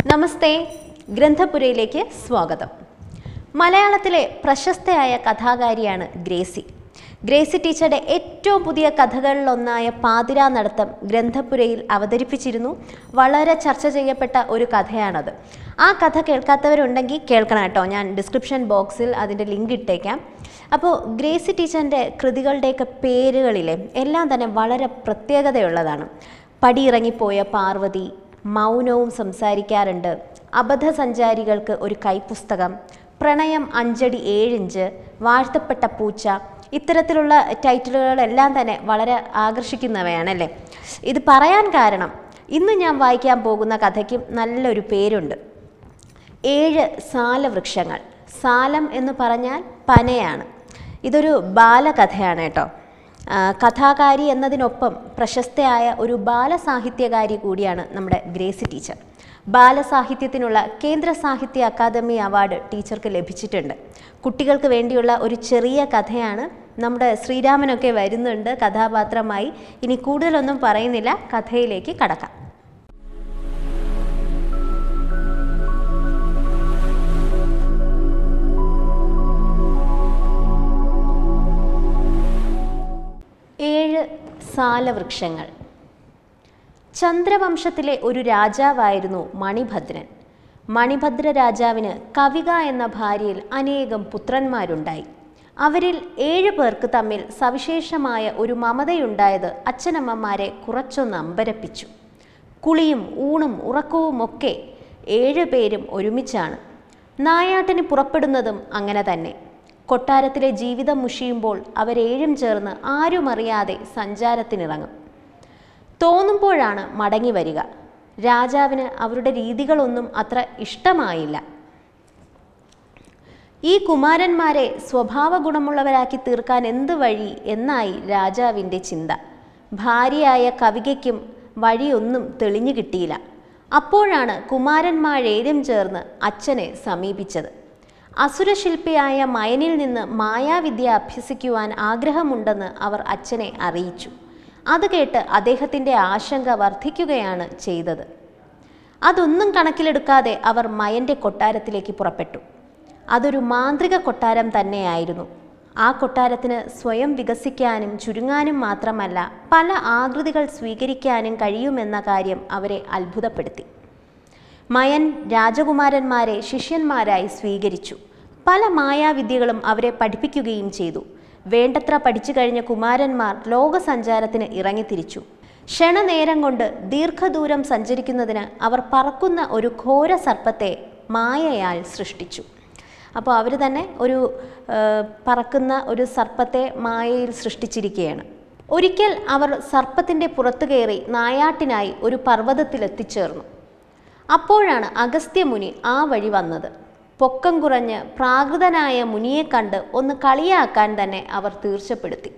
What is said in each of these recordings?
നമസ്തേ ഗ്രന്ഥപുരയിലേക്ക് സ്വാഗതം മലയാളത്തിലെ പ്രശസ്തയായ കഥാകാരിയാണ് Gracy Gracy ടീച്ചറുടെ ഏറ്റവും പുതിയ കഥകളിലൊന്നായ പാതിരാ നടത്തം ഗ്രന്ഥപുരയിൽ അവതരിപ്പിച്ചിരുന്നു വളരെ ചർച്ച ചെയ്യപ്പെട്ട ഒരു കഥയാണത് ആ കഥ കേൾക്കാത്തവരുണ്ടെങ്കിൽ കേൾക്കണം കേട്ടോ ഞാൻ ഡിസ്ക്രിപ്ഷൻ ബോക്സിൽ അതിൻ്റെ ലിങ്ക് ഇട്ടേക്കാം അപ്പോൾ ഗ്രേസി ടീച്ചറിൻ്റെ കൃതികളുടെയൊക്കെ പേരുകളിലെ എല്ലാം തന്നെ വളരെ പ്രത്യേകതയുള്ളതാണ് പടിയിറങ്ങിപ്പോയ പാർവതി മൗനവും സംസാരിക്കാറുണ്ട് അബദ്ധസഞ്ചാരികൾക്ക് ഒരു കൈപ്പുസ്തകം പ്രണയം അഞ്ചടി ഏഴിഞ്ച് വാഴ്ത്തപ്പെട്ട പൂച്ച ഇത്തരത്തിലുള്ള ടൈറ്റിലുകളെല്ലാം തന്നെ വളരെ ആകർഷിക്കുന്നവയാണല്ലേ ഇത് പറയാൻ കാരണം ഇന്ന് ഞാൻ വായിക്കാൻ പോകുന്ന കഥയ്ക്കും നല്ലൊരു പേരുണ്ട് ഏഴ് സാലവൃക്ഷങ്ങൾ സാലം എന്ന് പറഞ്ഞാൽ പനയാണ് ഇതൊരു ബാലകഥയാണ് കേട്ടോ ആ, കഥാകാരി എന്നതിനൊപ്പം പ്രശസ്തയായ ഒരു ബാലസാഹിത്യകാരി കൂടിയാണ് നമ്മുടെ ഗ്രേസി ടീച്ചർ ബാലസാഹിത്യത്തിനുള്ള കേന്ദ്ര സാഹിത്യ അക്കാദമി അവാർഡ് ടീച്ചർക്ക് ലഭിച്ചിട്ടുണ്ട് കുട്ടികൾക്ക് വേണ്ടിയുള്ള ഒരു ചെറിയ കഥയാണ് നമ്മുടെ ശ്രീരാമനൊക്കെ വരുന്നുണ്ട് കഥാപാത്രമായി ഇനി കൂടുതലൊന്നും പറയുന്നില്ല കഥയിലേക്ക് കടക്കാം ഏഴ് സാലവൃക്ഷങ്ങൾ ചന്ദ്രവംശത്തിലെ ഒരു രാജാവായിരുന്നു മണിഭദ്രൻ മണിഭദ്ര രാജാവിന് കവിക എന്ന ഭാര്യയിൽ അനേകം പുത്രന്മാരുണ്ടായി അവരിൽ ഏഴു പേർക്ക് തമ്മിൽ സവിശേഷമായ ഒരു മമതയുണ്ടായത് അച്ഛനമ്മമാരെ കുറച്ചൊന്ന് അമ്പരപ്പിച്ചു കുളിയും ഊണും ഉറക്കവും ഒക്കെ ഏഴു പേരും ഒരുമിച്ചാണ് നായാട്ടിന് പുറപ്പെടുന്നതും അങ്ങനെ തന്നെ കൊട്ടാരത്തിലെ ജീവിതം മുഷിയുമ്പോൾ അവരേഴും ചേർന്ന് ആരുമറിയാതെ സഞ്ചാരത്തിനിറങ്ങും തോന്നുമ്പോഴാണ് മടങ്ങി വരിക രാജാവിന് അവരുടെ രീതികളൊന്നും അത്ര ഇഷ്ടമായില്ല ഈ കുമാരന്മാരെ സ്വഭാവ ഗുണമുള്ളവരാക്കി തീർക്കാൻ എന്ത് വഴി എന്നായി രാജാവിൻ്റെ ചിന്ത ഭാര്യയായ കവികയ്ക്കും വഴിയൊന്നും തെളിഞ്ഞു കിട്ടിയില്ല അപ്പോഴാണ് കുമാരന്മാരേരും ചേർന്ന് അച്ഛനെ സമീപിച്ചത് അസുരശില്പിയായ മയനിൽ നിന്ന് മായാവിദ്യ അഭ്യസിക്കുവാൻ ആഗ്രഹമുണ്ടെന്ന് അവർ അച്ഛനെ അറിയിച്ചു അത് കേട്ട് അദ്ദേഹത്തിൻ്റെ ആശങ്ക വർദ്ധിക്കുകയാണ് ചെയ്തത് അതൊന്നും കണക്കിലെടുക്കാതെ അവർ മയൻ്റെ കൊട്ടാരത്തിലേക്ക് പുറപ്പെട്ടു അതൊരു മാന്ത്രിക കൊട്ടാരം തന്നെയായിരുന്നു ആ കൊട്ടാരത്തിന് സ്വയം വികസിക്കാനും ചുരുങ്ങാനും മാത്രമല്ല പല ആകൃതികൾ സ്വീകരിക്കാനും കഴിയുമെന്ന കാര്യം അവരെ അത്ഭുതപ്പെടുത്തി മയൻ രാജകുമാരന്മാരെ ശിഷ്യന്മാരായി സ്വീകരിച്ചു പല മായാവിദ്യകളും അവരെ പഠിപ്പിക്കുകയും ചെയ്തു വേണ്ടത്ര പഠിച്ചു കഴിഞ്ഞ കുമാരന്മാർ ലോകസഞ്ചാരത്തിന് ഇറങ്ങിത്തിരിച്ചു ക്ഷണനേരം കൊണ്ട് ദീർഘദൂരം സഞ്ചരിക്കുന്നതിന് അവർ പറക്കുന്ന ഒരു ഘോര സർപ്പത്തെ മായയാൽ സൃഷ്ടിച്ചു അപ്പോൾ അവർ തന്നെ ഒരു ആ, പറക്കുന്ന ഒരു സർപ്പത്തെ മായയിൽ സൃഷ്ടിച്ചിരിക്കുകയാണ് ഒരിക്കൽ അവർ സർപ്പത്തിൻ്റെ പുറത്തു കയറി നായാട്ടിനായി ഒരു പർവ്വതത്തിൽ എത്തിച്ചേർന്നു അപ്പോഴാണ് അഗസ്ത്യമുനി ആ വഴി വന്നത് പൊക്കം കുറഞ്ഞ് പ്രാകൃതനായ മുനിയെ കണ്ട് ഒന്ന് കളിയാക്കാൻ തന്നെ അവർ തീർച്ചപ്പെടുത്തി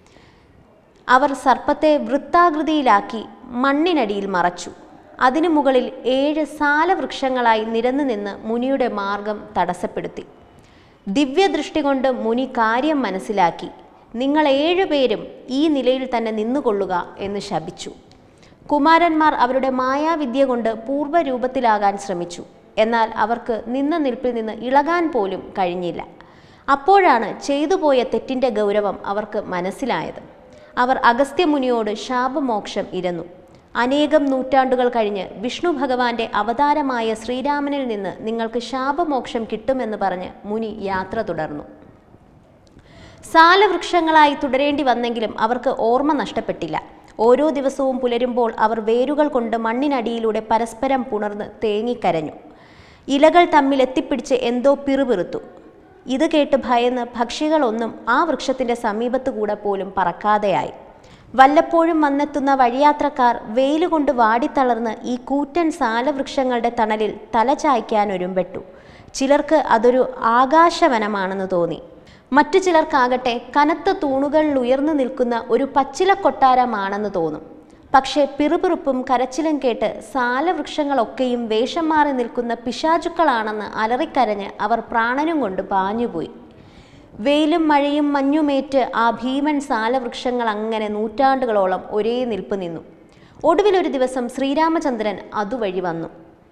അവർ സർപ്പത്തെ വൃത്താകൃതിയിലാക്കി മണ്ണിനടിയിൽ മറച്ചു അതിനു മുകളിൽ ഏഴ് സാലവൃക്ഷങ്ങളായി നിരന്നു നിന്ന് മുനിയുടെ മാർഗം തടസ്സപ്പെടുത്തി ദിവ്യദൃഷ്ടി കൊണ്ട് മുനി കാര്യം മനസ്സിലാക്കി നിങ്ങൾ ഏഴുപേരും ഈ നിലയിൽ തന്നെ നിന്നുകൊള്ളുക എന്ന് ശപിച്ചു കുമാരന്മാർ അവരുടെ മായാവിദ്യ കൊണ്ട് പൂർവ്വരൂപത്തിലാകാൻ ശ്രമിച്ചു എന്നാൽ അവർക്ക് നിന്ന നിൽപ്പിൽ നിന്ന് ഇളകാൻ പോലും കഴിഞ്ഞില്ല അപ്പോഴാണ് ചെയ്തുപോയ തെറ്റിൻ്റെ ഗൗരവം അവർക്ക് മനസ്സിലായത് അവർ അഗസ്ത്യമുനിയോട് ശാപമോക്ഷം ഇരന്നു അനേകം നൂറ്റാണ്ടുകൾ കഴിഞ്ഞ് വിഷ്ണു ഭഗവാന്റെ അവതാരമായ ശ്രീരാമനിൽ നിന്ന് നിങ്ങൾക്ക് ശാപമോക്ഷം കിട്ടുമെന്ന് പറഞ്ഞ് മുനി യാത്ര തുടർന്നു സാലവൃക്ഷങ്ങളായി തുടരേണ്ടി വന്നെങ്കിലും അവർക്ക് ഓർമ്മ നഷ്ടപ്പെട്ടില്ല ഓരോ ദിവസവും പുലരുമ്പോൾ അവർ വേരുകൾ കൊണ്ട് മണ്ണിനടിയിലൂടെ പരസ്പരം പുണർന്ന് തേങ്ങിക്കരഞ്ഞു ഇലകൾ തമ്മിൽ എത്തിപ്പിടിച്ച് എന്തോ പിറുപിറുത്തു ഇത് കേട്ട് ഭയന്ന് പക്ഷികളൊന്നും ആ വൃക്ഷത്തിൻ്റെ സമീപത്തുകൂടെ പോലും പറക്കാതെയായി വല്ലപ്പോഴും വന്നെത്തുന്ന വഴിയാത്രക്കാർ വെയിലുകൊണ്ട് വാടിത്തളർന്ന് ഈ കൂറ്റൻ സാലവൃക്ഷങ്ങളുടെ തണലിൽ തല ചായ്ക്കാൻ ഒരുമ്പെട്ടു ചിലർക്ക് അതൊരു ആകാശവനമാണെന്ന് തോന്നി മറ്റു ചിലർക്കാകട്ടെ കനത്ത തൂണുകളിൽ ഉയർന്നു നിൽക്കുന്ന ഒരു പച്ചില കൊട്ടാരമാണെന്ന് തോന്നും പക്ഷേ പിറുപിറുപ്പും കരച്ചിലും കേട്ട് സാലവൃക്ഷങ്ങളൊക്കെയും വേഷം മാറി നിൽക്കുന്ന പിശാചുക്കളാണെന്ന് അലറിക്കരഞ്ഞ് അവർ പ്രാണനും കൊണ്ട് പാഞ്ഞുപോയി വെയിലും മഴയും മഞ്ഞുമേറ്റ് ആ ഭീമൻ സാലവൃക്ഷങ്ങൾ അങ്ങനെ നൂറ്റാണ്ടുകളോളം ഒരേ നിൽപ്പ് നിന്നു ഒടുവിലൊരു ദിവസം ശ്രീരാമചന്ദ്രൻ അതുവഴി വന്നു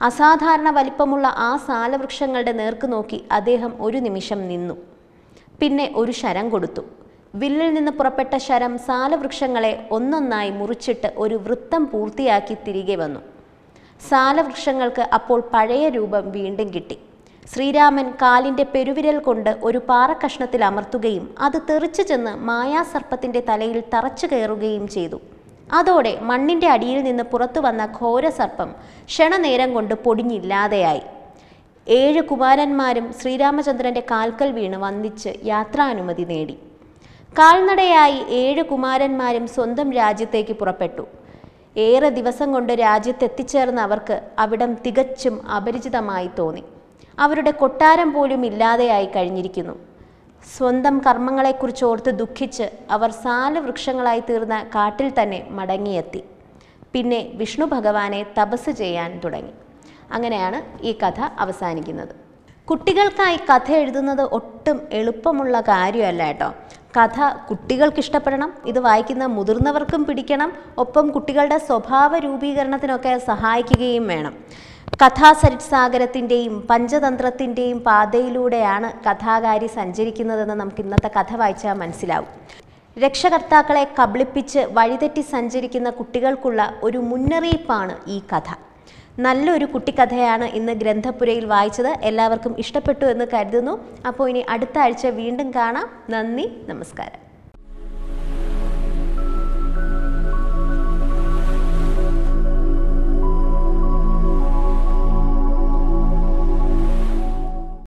അസാധാരണ വലിപ്പമുള്ള ആ സാലവൃക്ഷങ്ങളുടെ നേർക്ക് നോക്കി അദ്ദേഹം ഒരു നിമിഷം നിന്നു പിന്നെ ഒരു ശരം കൊടുത്തു വില്ലിൽ നിന്ന് പുറപ്പെട്ട ശരം സാലവൃക്ഷങ്ങളെ ഒന്നൊന്നായി മുറിച്ചിട്ട് ഒരു വൃത്തം പൂർത്തിയാക്കി തിരികെ വന്നു സാലവൃക്ഷങ്ങൾക്ക് അപ്പോൾ പഴയ രൂപം വീണ്ടും കിട്ടി ശ്രീരാമൻ കാലിൻ്റെ പെരുവിരൽ കൊണ്ട് ഒരു പാറക്കഷ്ണത്തിൽ അമർത്തുകയും അത് തെറിച്ചു ചെന്ന് മായാസർപ്പത്തിൻ്റെ തലയിൽ തറച്ചു കയറുകയും ചെയ്തു അതോടെ മണ്ണിൻ്റെ അടിയിൽ നിന്ന് പുറത്തു വന്ന ഘോരസർപ്പം ക്ഷണനേരം കൊണ്ട് പൊടിഞ്ഞില്ലാതെയായി ഏഴ് കുമാരന്മാരും ശ്രീരാമചന്ദ്രന്റെ കാൽക്കൽ വീണ് വന്ദിച്ച് യാത്രാനുമതി നേടി കാൽനടയായി ഏഴ് കുമാരന്മാരും സ്വന്തം രാജ്യത്തേക്ക് പുറപ്പെട്ടു ഏറെ ദിവസം കൊണ്ട് രാജ്യത്തെത്തിച്ചേർന്ന അവർക്ക് അവിടം തികച്ചും അപരിചിതമായി തോന്നി അവരുടെ കൊട്ടാരം പോലും ഇല്ലാതെയായി കഴിഞ്ഞിരിക്കുന്നു സ്വന്തം കർമ്മങ്ങളെക്കുറിച്ച് ഓർത്ത് ദുഃഖിച്ച് അവർ സാലവൃക്ഷങ്ങളായി തീർന്ന കാട്ടിൽ തന്നെ മടങ്ങിയെത്തി പിന്നെ വിഷ്ണു ഭഗവാനെ തപസ് ചെയ്യാൻ തുടങ്ങി അങ്ങനെയാണ് ഈ കഥ അവസാനിക്കുന്നത് കുട്ടികൾക്കായി കഥ എഴുതുന്നത് ഒട്ടും എളുപ്പമുള്ള കാര്യമല്ല കേട്ടോ കഥ കുട്ടികൾക്ക് ഇഷ്ടപ്പെടണം ഇത് വായിക്കുന്ന മുതിർന്നവർക്കും പിടിക്കണം ഒപ്പം കുട്ടികളുടെ സ്വഭാവ രൂപീകരണത്തിനൊക്കെ സഹായിക്കുകയും വേണം കഥാസരിത്സാഗരത്തിൻ്റെയും പഞ്ചതന്ത്രത്തിൻ്റെയും പാതയിലൂടെയാണ് കഥാകാരി സഞ്ചരിക്കുന്നതെന്ന് നമുക്ക് ഇന്നത്തെ കഥ വായിച്ചാൽ മനസ്സിലാവും രക്ഷകർത്താക്കളെ കബളിപ്പിച്ച് വഴിതെറ്റി സഞ്ചരിക്കുന്ന കുട്ടികൾക്കുള്ള ഒരു മുന്നറിയിപ്പാണ് ഈ കഥ നല്ലൊരു കുട്ടിക്കഥയാണ് ഇന്ന് ഗ്രന്ഥപുരയിൽ വായിച്ചത് എല്ലാവർക്കും ഇഷ്ടപ്പെട്ടു എന്ന് കരുതുന്നു അപ്പോൾ ഇനി അടുത്ത ആഴ്ച വീണ്ടും കാണാം നന്ദി നമസ്കാരം